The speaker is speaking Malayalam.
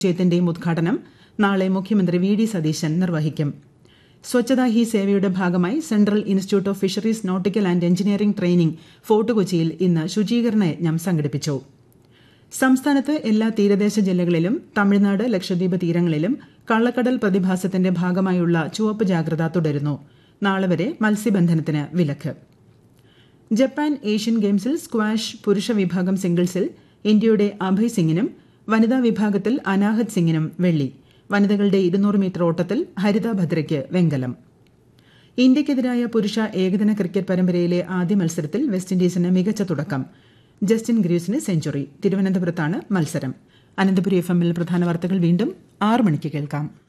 സമുച്ചയത്തിന്റെയും ഉദ്ഘാടനം നാളെ മുഖ്യമന്ത്രി വി ഡി സതീശൻ നിർവഹിക്കും സ്വച്ഛതാ ഹി സേവയുടെ ഭാഗമായി central institute of fisheries nautical and engineering training fort കൊച്ചിയിൽ ഇന്ന് ശുചീകരണ യജ്ഞം സംഘടിപ്പിച്ചു സംസ്ഥാനത്ത് എല്ലാ തീരദേശ ജില്ലകളിലും തമിഴ്നാട് ലക്ഷദ്വീപ് തീരങ്ങളിലും കള്ളക്കടൽ പ്രതിഭാസത്തിന്റെ ഭാഗമായുള്ള ചുവപ്പ് ജാഗ്രത തുടരുന്നു നാളെ വരെ മത്സ്യബന്ധനത്തിന് വിലക്ക് ജപ്പാൻ ഏഷ്യൻ ഗെയിംസിൽ സ്ക്വാഷ് പുരുഷ വിഭാഗം സിംഗിൾസിൽ ഇന്ത്യയുടെ അഭയ് സിംഗിനും വനിതാ വിഭാഗത്തിൽ അനാഹത് സിംഗിനും വെള്ളി വനിതകളുടെ ഇരുന്നൂറ് മീറ്റർ ഓട്ടത്തിൽ ഹരിത ഭദ്രയ്ക്ക് വെങ്കലം ഇന്ത്യയ്ക്കെതിരായ പുരുഷ ഏകദിന ക്രിക്കറ്റ് പരമ്പരയിലെ ആദ്യ മത്സരത്തിൽ വെസ്റ്റ് ഇൻഡീസിന് മികച്ച തുടക്കം ജസ്റ്റിൻ ഗ്രീവ്സിന് സെഞ്ചുറി തിരുവനന്തപുരത്താണ് മത്സരം അനന്തപുരി എഫ് എമ്മിൽ പ്രധാന വാർത്തകൾ വീണ്ടും ആറ് മണിക്ക് കേൾക്കാം